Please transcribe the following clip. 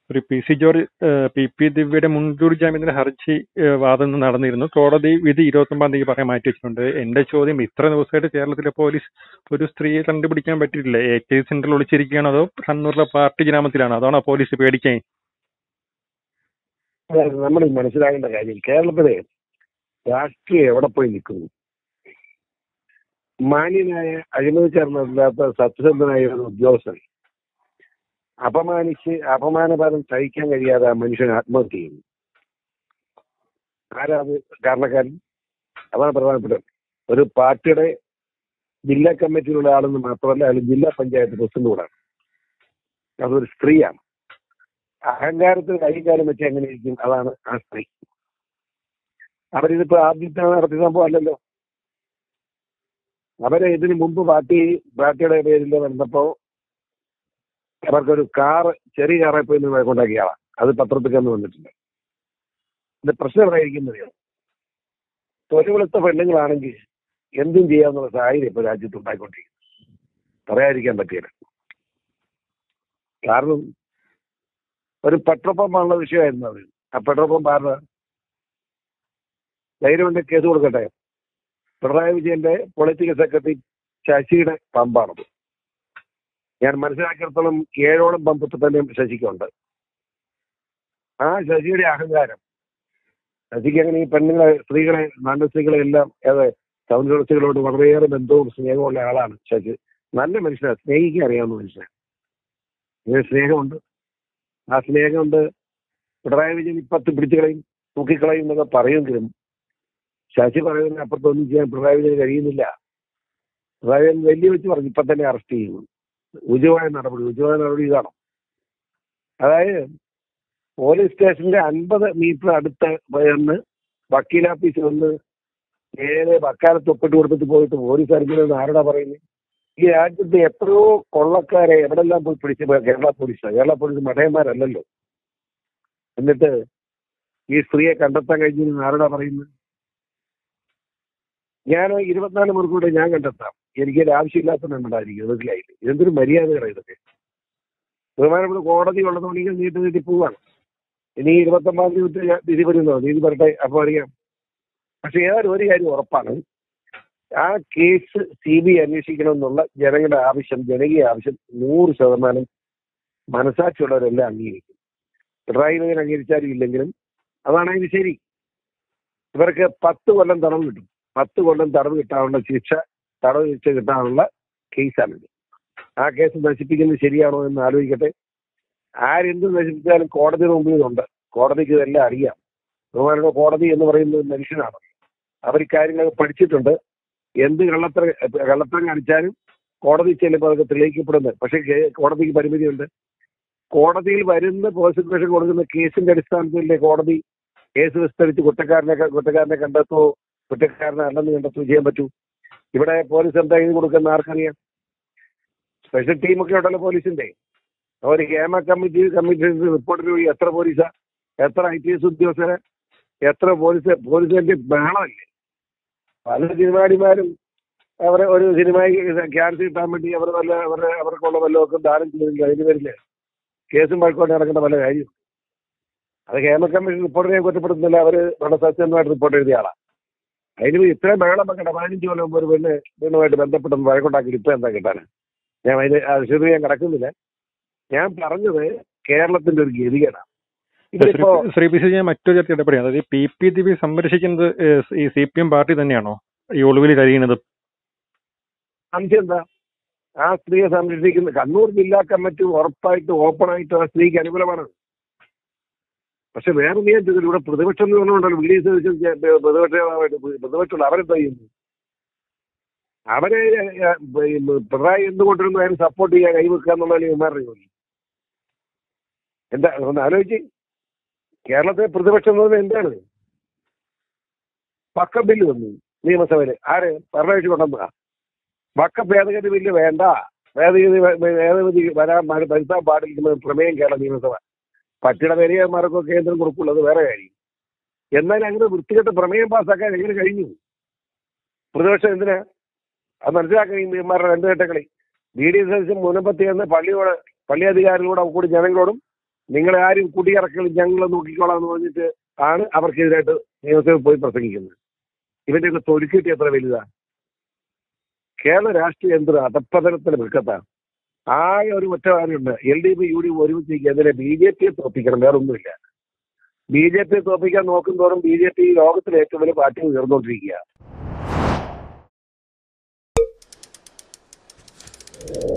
ഒരു P C George ഏഹ്, P P ദിവ്യയുടെ മുൻകൂർ ജാമ്യത്തിന്റെ ഹർജി ഏഹ്, വാദം ഇന്ന് നടന്നിരുന്നു കോടതി വിധി ഇരുപത്തൊമ്പതാം തീയതി പറയാൻ മാറ്റി വെച്ചിട്ടുണ്ട് എന്റെ ചോദ്യം ഇത്ര ദിവസമായിട്ട് കേരളത്തിലെ പോലീസ് ഒരു സ്ത്രീയെ കണ്ടുപിടിക്കാൻ പറ്റിയിട്ടില്ല എ കെ സെന്ററിൽ ഒളിച്ചിരിക്കുകയാണോ അതോ കണ്ണൂരിലെ പാർട്ടി ഗ്രാമത്തിലാണോ അതാണോ പോലീസ് പേടിക്കാൻ അതായത് നമ്മൾ മനസ്സിലാക്കേണ്ട കാര്യം കേരളത്തിലെ രാഷ്ട്രീയം എവിടെ പോയി നിൽക്കുന്നു മാന്യനായ അഴിമതിക്കാരനല്ലാത്ത സത്യസന്ധനായ ഒരു ഉദ്യോഗസ്ഥൻ അപമാനിച്ച് അപമാനപരം സഹിക്കാൻ കഴിയാതെ ആ മനുഷ്യൻ ആത്മഹത്യ ചെയ്യുന്നു ആരാ അത് കാരണക്കാരൻ അതാണ് പ്രധാനപ്പെട്ടത് ഒരു പാർട്ടിയുടെ ജില്ലാ കമ്മിറ്റിയിലുള്ള ആളെന്ന് മാത്രമല്ല അയാൾ ജില്ലാ പഞ്ചായത്ത് പ്രസിഡന്റ് കൂടാണ് അതൊരു സ്ത്രീയാണ് അഹങ്കാരത്തിൽ കൈകാലം വെച്ച് എങ്ങനെ ഇരിക്കും അതാണ് ആ സ്ത്രീ അവരിതിപ്പോ ആദ്യത്തെ നടത്തിയ സംഭവം അല്ലല്ലോ അവരെ ഇതിനു മുമ്പ് പാർട്ടി പാർട്ടിയുടെ പേരിൽ വന്നപ്പോ അവർക്കൊരു കാറ് ചെറിയ കാറെ പോയി നിന്ന് കൊണ്ടാക്കിയ ആളാ അത് പത്രത്തിൽ കന്ന് വന്നിട്ടുണ്ട് ഇത് പ്രശ്നം എവിടെയിരിക്കുന്നത് തൊലിവെളുത്ത പെണ്ണുങ്ങളാണെങ്കിൽ എന്തും ചെയ്യാന്നുള്ള സാഹചര്യം ഇപ്പൊ രാജ്യത്ത് ഉണ്ടായിക്കൊണ്ടിരിക്കുന്നു പറയാതിരിക്കാൻ പറ്റിയില്ല കാരണം ഒരു പെട്രോൾ പമ്പാണുള്ള വിഷയമായിരുന്നു അത് ആ പെട്രോൾ പമ്പ് ആരുടെ ധൈര്യമുണ്ട് കേസ് കൊടുക്കട്ടെ പിണറായി വിജയന്റെ പൊളിറ്റിക്കൽ സെക്രട്ടറി ശശിയുടെ പമ്പാണത് ഞാൻ മനസ്സിലാക്കിയിടത്തോളം ഏഴോളം പമ്പ് ഇപ്പൊ തന്നെ ശശിക്കുണ്ട് ആ ശശിയുടെ അഹങ്കാരം ശശിക്ക് അങ്ങനെ ഈ പെണ്ണുങ്ങളെ സ്ത്രീകളെ നാണ്ട സ്ത്രീകളെ എല്ലാം ഏത് സൗന്ദര്യസ്ത്രീകളോട് വളരെയേറെ ബന്ധവും സ്നേഹമുള്ള ആളാണ് ശശി നല്ല മനുഷ്യനാണ് സ്നേഹിക്കാൻ അറിയാവുന്ന മനുഷ്യനാണ് ഇങ്ങനെ സ്നേഹമുണ്ട് ആ സ്നേഹം കൊണ്ട് പിണറായി വിജയൻ ഇപ്പത്ത് പിടിച്ചു കളയും തൂക്കിക്കളയും എന്നൊക്കെ പറയുമെങ്കിലും ശശി പറയുന്നതിന് അപ്പുറത്തൊന്നും ചെയ്യാൻ പിണറായി വിജയൻ കഴിയുന്നില്ല പിണറായി വിജയൻ വെല്ലു വെച്ച് പറഞ്ഞു ഇപ്പൊ തന്നെ അറസ്റ്റ് ചെയ്യുന്നു ഉചിതമായ നടപടി ഉചിതമായ നടപടി ഇതാണ് അതായത് പോലീസ് സ്റ്റേഷന്റെ അൻപത് മീറ്റർ അടുത്ത് വന്ന് വക്കീലാഫീസിൽ വന്ന് നേരെ വക്കാലത്ത് ഒപ്പിട്ട് കൊടുത്തിട്ട് പോയിട്ട് പോലീസ് അറിഞ്ഞതെന്ന് ആരോടാ പറയുന്നത് ഈ രാജ്യത്ത് എത്രയോ കൊള്ളക്കാരെ എവിടെല്ലാം പോയി പിടിച്ച് പോയ കേരള പോലീസാണ് കേരള പോലീസ് മടയന്മാരല്ലല്ലോ എന്നിട്ട് ഈ സ്ത്രീയെ കണ്ടെത്താൻ കഴിഞ്ഞെന്ന് ആരോടാ പറയുന്നത് ഞാൻ ഇരുപത്തിനാല് മണിക്കൂടെ ഞാൻ കണ്ടെത്താം എനിക്ക് ഒരു ആവശ്യമില്ലാത്തതാണ് ഉണ്ടായിരിക്കുന്നത് മനസ്സിലായില്ലേ ഇതെന്തൊരു മര്യാദകളാണ് ഇതൊക്കെ ബഹുമാനപ്പെട്ട കോടതി ഉള്ളതുകൊണ്ട് നീട്ടി നീട്ടി പോവാണ് ഇനി ഇരുപത്തൊമ്പതാം തീയതി ഞാൻ വിധി പറയുന്നോ നീതി പറട്ടെ അപ്പോൾ അറിയാം പക്ഷെ ഏതായാലും ഒരു കാര്യം ഉറപ്പാണ് ആ കേസ് സി ബി അന്വേഷിക്കണമെന്നുള്ള ജനങ്ങളുടെ ആവശ്യം ജനകീയ ആവശ്യം നൂറ് ശതമാനം മനസാക്ഷിയുള്ളവരെല്ലാം അംഗീകരിക്കും പിണറായി വിജയൻ അംഗീകരിച്ചാലും ഇല്ലെങ്കിലും അതാണ് അതിന് ശരി ഇവർക്ക് പത്ത് കൊല്ലം തടവ് കിട്ടും പത്ത് കൊല്ലം തടവ് കിട്ടാനുള്ള ശിക്ഷ തടവ് ശിക്ഷ കിട്ടാനുള്ള കേസാണിത് ആ കേസ് നശിപ്പിക്കുന്നത് ശരിയാണോ എന്ന് ആലോചിക്കട്ടെ ആരെന്ത് നശിപ്പിച്ചാലും കോടതിയുടെ മുമ്പിൽ ഇതുണ്ട് കോടതിക്ക് ഇതെല്ലാം അറിയാം ബഹുമാനയുടെ കോടതി എന്ന് പറയുന്നത് മനുഷ്യനാണ് അവർ കാര്യങ്ങളൊക്കെ പഠിച്ചിട്ടുണ്ട് എന്ത് കള്ളത്തര കള്ളത്തരം കാണിച്ചാലും കോടതി ചെല്ലുമ്പോൾ അതൊക്കെ തെളിയിക്കപ്പെടുന്നത് പക്ഷേ കേ- കോടതിക്ക് പരിമിതിയുണ്ട് കോടതിയിൽ വരുന്ന പ്രോസിക്യൂഷൻ കൊടുക്കുന്ന കേസിന്റെ അടിസ്ഥാനത്തിലല്ലേ കോടതി കേസ് വിസ്തരിച്ച് കുറ്റക്കാരനെ കുറ്റക്കാരനെ കണ്ടെത്തോ കുറ്റക്കാരനെ അല്ലെന്ന് കണ്ടെത്തോ ചെയ്യാൻ പറ്റൂ ഇവിടെ പോലീസ് എന്താ എഴുതി കൊടുക്കുന്ന ആർക്കറിയാം സ്പെഷ്യൽ ടീമൊക്കെ ഉണ്ടല്ലോ പോലീസിന്റെ ഒരു ഹേമ കമ്മിറ്റി കമ്മിറ്റി റിപ്പോർട്ടിന് വഴി എത്ര പോലീസാ എത്ര ഐ പി എസ് ഉദ്യോഗസ്ഥരെ എത്ര പോലീസ് പോലീസിന്റെ ബഹളമല്ലേ പല സിനിമാടിമാരും അവരെ ഒരു സിനിമയ്ക്ക് ക്യാൻസർ കിട്ടാൻ വേണ്ടി അവർ വല്ല അവരുടെ അവർക്കുള്ള വല്ലതൊക്കെ ദാനം ചെയ്തില്ല അതിന് പേരില് കേസും വഴക്കോട്ട് നടക്കേണ്ട പല കാര്യം അത് ഹേമ കമ്മീഷൻ റിപ്പോർട്ടിനെ കുറ്റപ്പെടുത്തുന്നില്ല അവര് വളരെ സത്യസന്ധമായിട്ട് റിപ്പോർട്ട് എഴുതിയ ആളാ അതിന് ഇത്രയും ബഹളം വെക്കണ്ട പതിനഞ്ച് കൊല്ലം മുമ്പ് ഒരു പെണ്ണ് പെണ്ണുമായിട്ട് ബന്ധപ്പെട്ടെന്ന് വഴക്കുണ്ടാക്കി ഇപ്പൊ എന്താ കിട്ടാന് ഞാൻ അതിന് വിശദീകരിക്കാൻ ഞാൻ കിടക്കുന്നില്ല ഞാൻ പറഞ്ഞത് കേരളത്തിന്റെ ഒരു ഗതികേടാണ് ഇതിപ്പോ ശ്രീ- ശ്രീ പി സി ഞാൻ മറ്റൊരു ചർച്ച ഇടപെടുകയാണ് അതായത് പി പി ദിവ്യ സംരക്ഷിക്കുന്നത് ഏഹ്, ഈ സി പി എം പാർട്ടി തന്നെയാണോ ഈ ഒളിവിൽ കഴിയുന്നത് സംശയം എന്താ ആ സ്ത്രീയെ സംരക്ഷിക്കുന്ന കണ്ണൂർ ജില്ലാ കമ്മിറ്റി ഉറപ്പായിട്ട് ഓപ്പൺ ആയിട്ട് ആ സ്ത്രീക്ക് അനുകൂലമാണ് പക്ഷെ വേറെ നീ എന്തെങ്കിലും ഇവിടെ പ്രതിപക്ഷം എന്ന് പറഞ്ഞുകൊണ്ടല്ലോ വി ഡി പ്രതിപക്ഷമായിട്ട് പ്രതിപക്ഷമുള്ള അവരെന്താ ചെയ്യുന്നു അവരെ ഏഹ്, ഏഹ്, പിണറായി എന്തുകൊണ്ടിരുന്നു അതിന് സപ്പോർട്ട് ചെയ്യാൻ കൈവെക്കുക എന്നുള്ളതാണ് ഇവന്മാരുടെ ജോലി എന്താ ഒന്ന് ആലോചിച്ച് കേരളത്തിലെ പ്രതിപക്ഷം എന്ന് പറഞ്ഞാൽ എന്താണ് പക്ക ബില്ല് വന്നു നിയമസഭയിൽ ആര് ഭരണകക്ഷി കൊണ്ടുവന്നതാ വക്ക ഭേദഗതി ബില്ല് വേണ്ട ഭേദഗതി വ- ഭേദഗതി വരാൻ പാ- വരുത്താൻ പാടില്ലെന്ന് പ്രമേയം കേരള നിയമസഭ പട്ടിയുടെ പെരിയന്മാർക്കോ കേന്ദ്രം കൊടുക്കുള്ളത് വേറെ കാര്യം എന്നാൽ അങ്ങനെ വൃത്തികെട്ട പ്രമേയം പാസ്സാക്കാൻ എങ്ങനെ കഴിഞ്ഞു പ്രതിപക്ഷം എന്തിനാ അത് മനസ്സിലാക്കാൻ ഇവന്മാരുടെ രണ്ട് ഘട്ട കളി ബി ഡി സദസ്യം മുനമ്പത്തി എന്ന പള്ളിയോട് പള്ളി അധികാരികളോട് കൂടി ജനങ്ങളോടും നിങ്ങളെ ആരും കുടിയിറക്കലും ഞങ്ങൾ നോക്കിക്കോളാം എന്ന് പറഞ്ഞിട്ട് ആണ് അവർക്കെതിരായിട്ട് നിയമസഭയിൽ പോയി പ്രസംഗിക്കുന്നത് ഇവന്റെയൊക്കെ തൊലിക്കിട്ട് എത്ര വലുതാ കേരള രാഷ്ട്രീയം എന്തൊരു അധപ്പതനത്തിന് വൃക്കത്താണ് ആകെ ഒരു ഒറ്റ കാര്യമുണ്ട് L D P U D P ഒരുമിച്ച് അതിനെ ബി ജെ പിയെ തോപ്പിക്കണം വേറെ ഒന്നുമില്ല ബി ജെ പിയെ തോപ്പിക്കാൻ നോക്കുന്തോറും ബി ജെ പി ലോകത്തിലെ ഏറ്റവും വലിയ പാർട്ടി ഉയർന്നുകൊണ്ടിരിക്കുക